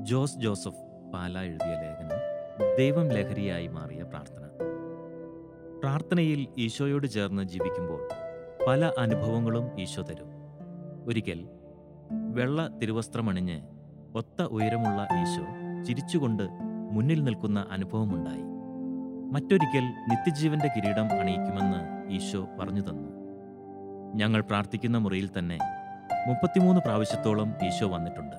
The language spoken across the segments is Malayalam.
ജോസ് ജോസഫ് പാല എഴുതിയ ലേഖനം ദൈവം ലഹരിയായി മാറിയ പ്രാർത്ഥന പ്രാർത്ഥനയിൽ ഈശോയോട് ചേർന്ന് ജീവിക്കുമ്പോൾ പല അനുഭവങ്ങളും ഈശോ തരും ഒരിക്കൽ വെള്ള തിരുവസ്ത്രമണിഞ്ഞ് ഒത്ത ഉയരമുള്ള ഈശോ ചിരിച്ചുകൊണ്ട് മുന്നിൽ നിൽക്കുന്ന അനുഭവമുണ്ടായി മറ്റൊരിക്കൽ നിത്യജീവന്റെ കിരീടം അണിയിക്കുമെന്ന് ഈശോ പറഞ്ഞു തന്നു ഞങ്ങൾ പ്രാർത്ഥിക്കുന്ന മുറിയിൽ തന്നെ മുപ്പത്തിമൂന്ന് പ്രാവശ്യത്തോളം ഈശോ വന്നിട്ടുണ്ട്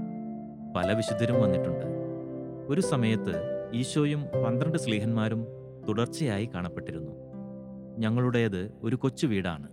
പല വിശുദ്ധരും വന്നിട്ടുണ്ട് ഒരു സമയത്ത് ഈശോയും പന്ത്രണ്ട് സ്ലീഹന്മാരും തുടർച്ചയായി കാണപ്പെട്ടിരുന്നു ഞങ്ങളുടേത് ഒരു കൊച്ചു വീടാണ്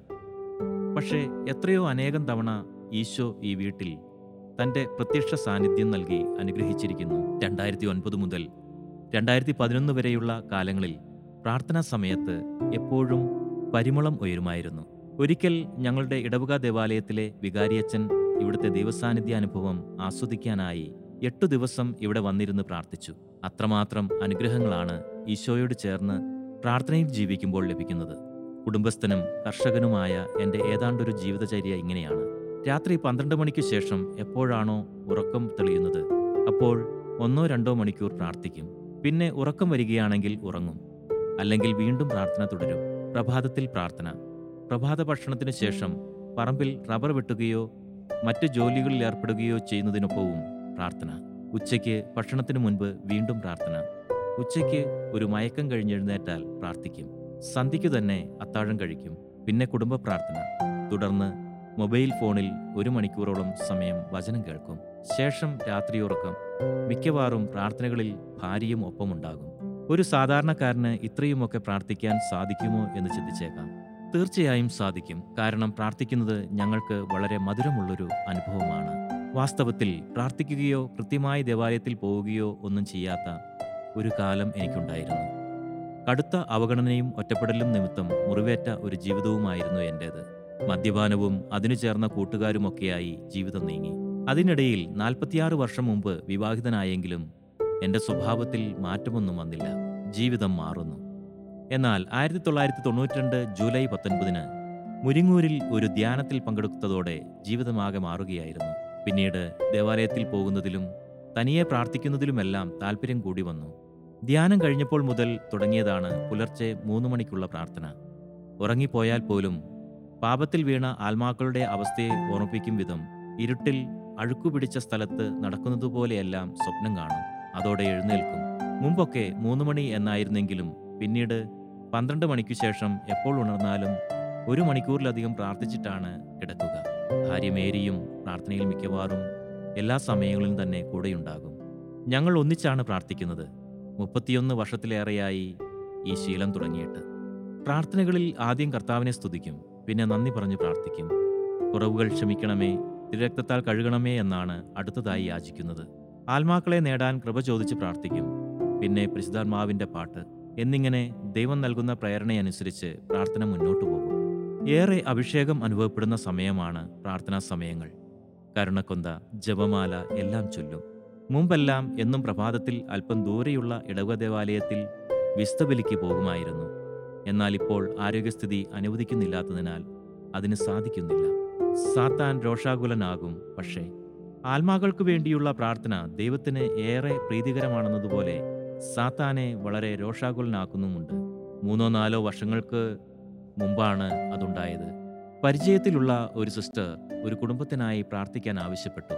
പക്ഷേ എത്രയോ അനേകം തവണ ഈശോ ഈ വീട്ടിൽ തൻ്റെ പ്രത്യക്ഷ സാന്നിധ്യം നൽകി അനുഗ്രഹിച്ചിരിക്കുന്നു രണ്ടായിരത്തി ഒൻപത് മുതൽ രണ്ടായിരത്തി പതിനൊന്ന് വരെയുള്ള കാലങ്ങളിൽ പ്രാർത്ഥനാ സമയത്ത് എപ്പോഴും പരിമളം ഉയരുമായിരുന്നു ഒരിക്കൽ ഞങ്ങളുടെ ഇടവക ദേവാലയത്തിലെ വികാരിയച്ചൻ ഇവിടുത്തെ ദൈവസാന്നിധ്യ അനുഭവം ആസ്വദിക്കാനായി എട്ടു ദിവസം ഇവിടെ വന്നിരുന്ന് പ്രാർത്ഥിച്ചു അത്രമാത്രം അനുഗ്രഹങ്ങളാണ് ഈശോയോട് ചേർന്ന് പ്രാർത്ഥനയിൽ ജീവിക്കുമ്പോൾ ലഭിക്കുന്നത് കുടുംബസ്ഥനും കർഷകനുമായ എൻ്റെ ഏതാണ്ടൊരു ജീവിതചര്യ ഇങ്ങനെയാണ് രാത്രി പന്ത്രണ്ട് മണിക്ക് ശേഷം എപ്പോഴാണോ ഉറക്കം തെളിയുന്നത് അപ്പോൾ ഒന്നോ രണ്ടോ മണിക്കൂർ പ്രാർത്ഥിക്കും പിന്നെ ഉറക്കം വരികയാണെങ്കിൽ ഉറങ്ങും അല്ലെങ്കിൽ വീണ്ടും പ്രാർത്ഥന തുടരും പ്രഭാതത്തിൽ പ്രാർത്ഥന പ്രഭാത ഭക്ഷണത്തിന് ശേഷം പറമ്പിൽ റബ്ബർ വെട്ടുകയോ മറ്റ് ജോലികളിൽ ഏർപ്പെടുകയോ ചെയ്യുന്നതിനൊപ്പവും പ്രാർത്ഥന ഉച്ചയ്ക്ക് ഭക്ഷണത്തിന് മുൻപ് വീണ്ടും പ്രാർത്ഥന ഉച്ചയ്ക്ക് ഒരു മയക്കം കഴിഞ്ഞെഴുന്നേറ്റാൽ പ്രാർത്ഥിക്കും സന്ധ്യയ്ക്ക് തന്നെ അത്താഴം കഴിക്കും പിന്നെ കുടുംബ പ്രാർത്ഥന തുടർന്ന് മൊബൈൽ ഫോണിൽ ഒരു മണിക്കൂറോളം സമയം വചനം കേൾക്കും ശേഷം രാത്രിയുറക്കം മിക്കവാറും പ്രാർത്ഥനകളിൽ ഭാര്യയും ഒപ്പമുണ്ടാകും ഒരു സാധാരണക്കാരന് ഇത്രയുമൊക്കെ പ്രാർത്ഥിക്കാൻ സാധിക്കുമോ എന്ന് ചിന്തിച്ചേക്കാം തീർച്ചയായും സാധിക്കും കാരണം പ്രാർത്ഥിക്കുന്നത് ഞങ്ങൾക്ക് വളരെ മധുരമുള്ളൊരു അനുഭവമാണ് വാസ്തവത്തിൽ പ്രാർത്ഥിക്കുകയോ കൃത്യമായി ദേവാലയത്തിൽ പോവുകയോ ഒന്നും ചെയ്യാത്ത ഒരു കാലം എനിക്കുണ്ടായിരുന്നു കടുത്ത അവഗണനയും ഒറ്റപ്പെടലും നിമിത്തം മുറിവേറ്റ ഒരു ജീവിതവുമായിരുന്നു എൻ്റേത് മദ്യപാനവും അതിനു ചേർന്ന കൂട്ടുകാരുമൊക്കെയായി ജീവിതം നീങ്ങി അതിനിടയിൽ നാൽപ്പത്തിയാറ് വർഷം മുമ്പ് വിവാഹിതനായെങ്കിലും എൻ്റെ സ്വഭാവത്തിൽ മാറ്റമൊന്നും വന്നില്ല ജീവിതം മാറുന്നു എന്നാൽ ആയിരത്തി തൊള്ളായിരത്തി തൊണ്ണൂറ്റിരണ്ട് ജൂലൈ പത്തൊൻപതിന് മുരിങ്ങൂരിൽ ഒരു ധ്യാനത്തിൽ പങ്കെടുത്തതോടെ ജീവിതമാകെ മാറുകയായിരുന്നു പിന്നീട് ദേവാലയത്തിൽ പോകുന്നതിലും തനിയെ പ്രാർത്ഥിക്കുന്നതിലുമെല്ലാം താല്പര്യം കൂടി വന്നു ധ്യാനം കഴിഞ്ഞപ്പോൾ മുതൽ തുടങ്ങിയതാണ് പുലർച്ചെ മൂന്ന് മണിക്കുള്ള പ്രാർത്ഥന ഉറങ്ങിപ്പോയാൽ പോലും പാപത്തിൽ വീണ ആത്മാക്കളുടെ അവസ്ഥയെ ഓർമ്മിപ്പിക്കും വിധം ഇരുട്ടിൽ അഴുക്കുപിടിച്ച സ്ഥലത്ത് നടക്കുന്നതുപോലെയെല്ലാം സ്വപ്നം കാണും അതോടെ എഴുന്നേൽക്കും മുമ്പൊക്കെ മൂന്ന് മണി എന്നായിരുന്നെങ്കിലും പിന്നീട് പന്ത്രണ്ട് മണിക്കു ശേഷം എപ്പോൾ ഉണർന്നാലും ഒരു മണിക്കൂറിലധികം പ്രാർത്ഥിച്ചിട്ടാണ് കിടക്കുക ഭാര്യ മേരിയും പ്രാർത്ഥനയിൽ മിക്കവാറും എല്ലാ സമയങ്ങളിലും തന്നെ കൂടെയുണ്ടാകും ഞങ്ങൾ ഒന്നിച്ചാണ് പ്രാർത്ഥിക്കുന്നത് മുപ്പത്തിയൊന്ന് വർഷത്തിലേറെയായി ഈ ശീലം തുടങ്ങിയിട്ട് പ്രാർത്ഥനകളിൽ ആദ്യം കർത്താവിനെ സ്തുതിക്കും പിന്നെ നന്ദി പറഞ്ഞു പ്രാർത്ഥിക്കും കുറവുകൾ ക്ഷമിക്കണമേ തിരക്തത്താൽ കഴുകണമേ എന്നാണ് അടുത്തതായി യാചിക്കുന്നത് ആത്മാക്കളെ നേടാൻ കൃപ ചോദിച്ച് പ്രാർത്ഥിക്കും പിന്നെ പരിശുദ്ധാത്മാവിൻ്റെ പാട്ട് എന്നിങ്ങനെ ദൈവം നൽകുന്ന പ്രേരണയനുസരിച്ച് പ്രാർത്ഥന മുന്നോട്ടു പോകും ഏറെ അഭിഷേകം അനുഭവപ്പെടുന്ന സമയമാണ് പ്രാർത്ഥനാ സമയങ്ങൾ കരുണക്കൊന്ത ജപമാല എല്ലാം ചൊല്ലും മുമ്പെല്ലാം എന്നും പ്രഭാതത്തിൽ അല്പം ദൂരെയുള്ള ഇടവ ദേവാലയത്തിൽ വിസ്തബലിക്ക് പോകുമായിരുന്നു എന്നാൽ ഇപ്പോൾ ആരോഗ്യസ്ഥിതി അനുവദിക്കുന്നില്ലാത്തതിനാൽ അതിന് സാധിക്കുന്നില്ല സാത്താൻ രോഷാകുലനാകും പക്ഷേ ആത്മാക്കൾക്ക് വേണ്ടിയുള്ള പ്രാർത്ഥന ദൈവത്തിന് ഏറെ പ്രീതികരമാണെന്നതുപോലെ സാത്താനെ വളരെ രോഷാകുലനാക്കുന്നുമുണ്ട് മൂന്നോ നാലോ വർഷങ്ങൾക്ക് മുമ്പാണ് അതുണ്ടായത് പരിചയത്തിലുള്ള ഒരു സിസ്റ്റർ ഒരു കുടുംബത്തിനായി പ്രാർത്ഥിക്കാൻ ആവശ്യപ്പെട്ടു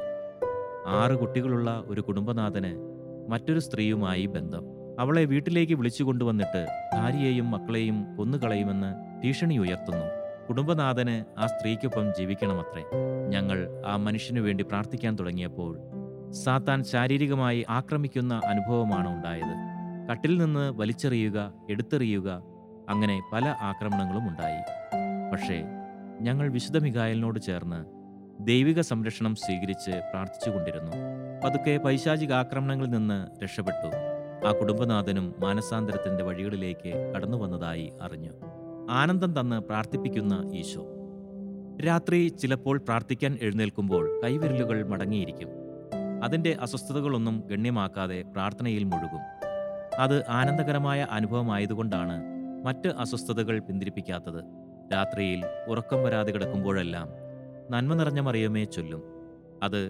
ആറ് കുട്ടികളുള്ള ഒരു കുടുംബനാഥന് മറ്റൊരു സ്ത്രീയുമായി ബന്ധം അവളെ വീട്ടിലേക്ക് വിളിച്ചു കൊണ്ടുവന്നിട്ട് ഭാര്യയെയും മക്കളെയും കൊന്നുകളയുമെന്ന് ഭീഷണി ഉയർത്തുന്നു കുടുംബനാഥന് ആ സ്ത്രീക്കൊപ്പം ജീവിക്കണമത്രേ ഞങ്ങൾ ആ മനുഷ്യനു വേണ്ടി പ്രാർത്ഥിക്കാൻ തുടങ്ങിയപ്പോൾ സാത്താൻ ശാരീരികമായി ആക്രമിക്കുന്ന അനുഭവമാണ് ഉണ്ടായത് കട്ടിൽ നിന്ന് വലിച്ചെറിയുക എടുത്തെറിയുക അങ്ങനെ പല ആക്രമണങ്ങളും ഉണ്ടായി പക്ഷേ ഞങ്ങൾ വിശുദ്ധ മികായലിനോട് ചേർന്ന് ദൈവിക സംരക്ഷണം സ്വീകരിച്ച് പ്രാർത്ഥിച്ചുകൊണ്ടിരുന്നു പതുക്കെ പൈശാചിക ആക്രമണങ്ങളിൽ നിന്ന് രക്ഷപ്പെട്ടു ആ കുടുംബനാഥനും മാനസാന്തരത്തിന്റെ വഴികളിലേക്ക് കടന്നു വന്നതായി അറിഞ്ഞു ആനന്ദം തന്ന് പ്രാർത്ഥിപ്പിക്കുന്ന ഈശോ രാത്രി ചിലപ്പോൾ പ്രാർത്ഥിക്കാൻ എഴുന്നേൽക്കുമ്പോൾ കൈവിരലുകൾ മടങ്ങിയിരിക്കും അതിൻ്റെ അസ്വസ്ഥതകളൊന്നും ഗണ്യമാക്കാതെ പ്രാർത്ഥനയിൽ മുഴുകും അത് ആനന്ദകരമായ അനുഭവമായതുകൊണ്ടാണ് മറ്റ് അസ്വസ്ഥതകൾ പിന്തിരിപ്പിക്കാത്തത് രാത്രിയിൽ ഉറക്കം വരാതെ കിടക്കുമ്പോഴെല്ലാം നന്മ നിറഞ്ഞ മറിയമേ ചൊല്ലും അത്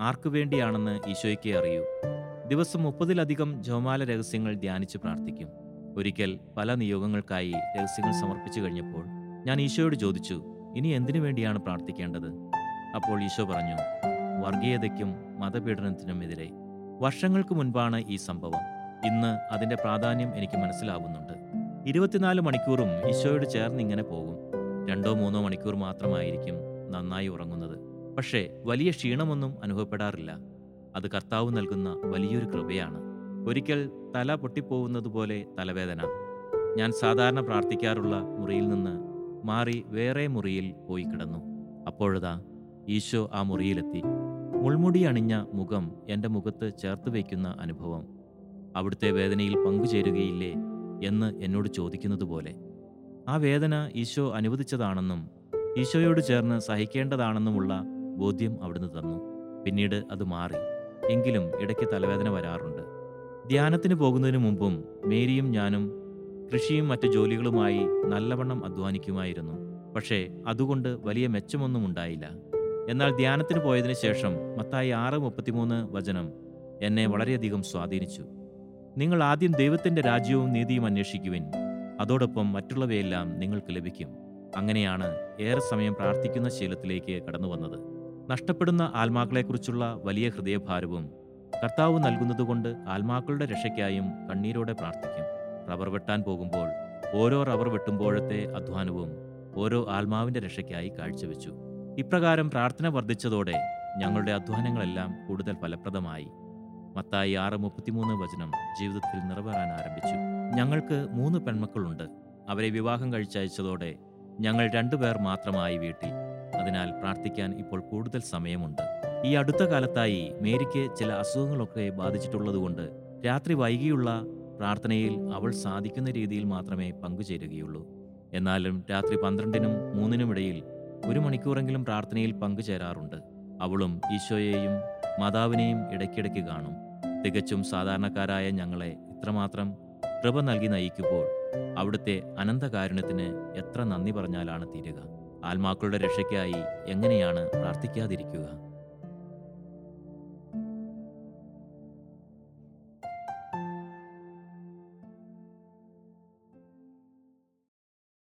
ആർക്കു വേണ്ടിയാണെന്ന് ഈശോയ്ക്കേ അറിയൂ ദിവസം മുപ്പതിലധികം ജപമാല രഹസ്യങ്ങൾ ധ്യാനിച്ച് പ്രാർത്ഥിക്കും ഒരിക്കൽ പല നിയോഗങ്ങൾക്കായി രഹസ്യങ്ങൾ സമർപ്പിച്ചു കഴിഞ്ഞപ്പോൾ ഞാൻ ഈശോയോട് ചോദിച്ചു ഇനി എന്തിനു വേണ്ടിയാണ് പ്രാർത്ഥിക്കേണ്ടത് അപ്പോൾ ഈശോ പറഞ്ഞു വർഗീയതയ്ക്കും മതപീഡനത്തിനുമെതിരെ വർഷങ്ങൾക്ക് മുൻപാണ് ഈ സംഭവം ഇന്ന് അതിന്റെ പ്രാധാന്യം എനിക്ക് മനസ്സിലാവുന്നുണ്ട് ഇരുപത്തിനാല് മണിക്കൂറും ഈശോയോട് ചേർന്ന് ഇങ്ങനെ പോകും രണ്ടോ മൂന്നോ മണിക്കൂർ മാത്രമായിരിക്കും നന്നായി ഉറങ്ങുന്നത് പക്ഷേ വലിയ ക്ഷീണമൊന്നും അനുഭവപ്പെടാറില്ല അത് കർത്താവ് നൽകുന്ന വലിയൊരു കൃപയാണ് ഒരിക്കൽ തല പൊട്ടിപ്പോകുന്നത് പോലെ തലവേദന ഞാൻ സാധാരണ പ്രാർത്ഥിക്കാറുള്ള മുറിയിൽ നിന്ന് മാറി വേറെ മുറിയിൽ പോയി കിടന്നു അപ്പോഴതാ ഈശോ ആ മുറിയിലെത്തി മുൾമുടി അണിഞ്ഞ മുഖം എൻ്റെ മുഖത്ത് ചേർത്ത് വയ്ക്കുന്ന അനുഭവം അവിടുത്തെ വേദനയിൽ പങ്കുചേരുകയില്ലേ എന്ന് എന്നോട് ചോദിക്കുന്നത് പോലെ ആ വേദന ഈശോ അനുവദിച്ചതാണെന്നും ഈശോയോട് ചേർന്ന് സഹിക്കേണ്ടതാണെന്നുമുള്ള ബോധ്യം അവിടുന്ന് തന്നു പിന്നീട് അത് മാറി എങ്കിലും ഇടയ്ക്ക് തലവേദന വരാറുണ്ട് ധ്യാനത്തിന് പോകുന്നതിന് മുമ്പും മേരിയും ഞാനും കൃഷിയും മറ്റു ജോലികളുമായി നല്ലവണ്ണം അധ്വാനിക്കുമായിരുന്നു പക്ഷേ അതുകൊണ്ട് വലിയ മെച്ചമൊന്നും ഉണ്ടായില്ല എന്നാൽ ധ്യാനത്തിന് പോയതിനു ശേഷം മത്തായി ആറ് മുപ്പത്തിമൂന്ന് വചനം എന്നെ വളരെയധികം സ്വാധീനിച്ചു നിങ്ങൾ ആദ്യം ദൈവത്തിന്റെ രാജ്യവും നീതിയും അന്വേഷിക്കുവിൻ അതോടൊപ്പം മറ്റുള്ളവയെല്ലാം നിങ്ങൾക്ക് ലഭിക്കും അങ്ങനെയാണ് ഏറെ സമയം പ്രാർത്ഥിക്കുന്ന ശീലത്തിലേക്ക് കടന്നു വന്നത് നഷ്ടപ്പെടുന്ന ആത്മാക്കളെക്കുറിച്ചുള്ള വലിയ ഹൃദയഭാരവും കർത്താവ് നൽകുന്നതുകൊണ്ട് ആത്മാക്കളുടെ രക്ഷയ്ക്കായും കണ്ണീരോടെ പ്രാർത്ഥിക്കും റബ്ബർ വെട്ടാൻ പോകുമ്പോൾ ഓരോ റബ്ബർ വെട്ടുമ്പോഴത്തെ അധ്വാനവും ഓരോ ആത്മാവിന്റെ രക്ഷയ്ക്കായി കാഴ്ചവെച്ചു ഇപ്രകാരം പ്രാർത്ഥന വർദ്ധിച്ചതോടെ ഞങ്ങളുടെ അധ്വാനങ്ങളെല്ലാം കൂടുതൽ ഫലപ്രദമായി മത്തായി ആറ് മുപ്പത്തിമൂന്ന് വചനം ജീവിതത്തിൽ നിറവേറാൻ ആരംഭിച്ചു ഞങ്ങൾക്ക് മൂന്ന് പെൺമക്കളുണ്ട് അവരെ വിവാഹം കഴിച്ചയച്ചതോടെ ഞങ്ങൾ രണ്ടുപേർ മാത്രമായി വീട്ടിൽ അതിനാൽ പ്രാർത്ഥിക്കാൻ ഇപ്പോൾ കൂടുതൽ സമയമുണ്ട് ഈ അടുത്ത കാലത്തായി മേരിക്ക് ചില അസുഖങ്ങളൊക്കെ ബാധിച്ചിട്ടുള്ളതുകൊണ്ട് രാത്രി വൈകിയുള്ള പ്രാർത്ഥനയിൽ അവൾ സാധിക്കുന്ന രീതിയിൽ മാത്രമേ പങ്കുചേരുകയുള്ളൂ എന്നാലും രാത്രി പന്ത്രണ്ടിനും മൂന്നിനുമിടയിൽ ഒരു മണിക്കൂറെങ്കിലും പ്രാർത്ഥനയിൽ പങ്കുചേരാറുണ്ട് അവളും ഈശോയെയും മാതാവിനെയും ഇടയ്ക്കിടയ്ക്ക് കാണും തികച്ചും സാധാരണക്കാരായ ഞങ്ങളെ ഇത്രമാത്രം കൃപ നൽകി നയിക്കുമ്പോൾ അവിടുത്തെ അനന്തകാരുണ്യത്തിന് എത്ര നന്ദി പറഞ്ഞാലാണ് തീരുക ആത്മാക്കളുടെ രക്ഷയ്ക്കായി എങ്ങനെയാണ് പ്രാർത്ഥിക്കാതിരിക്കുക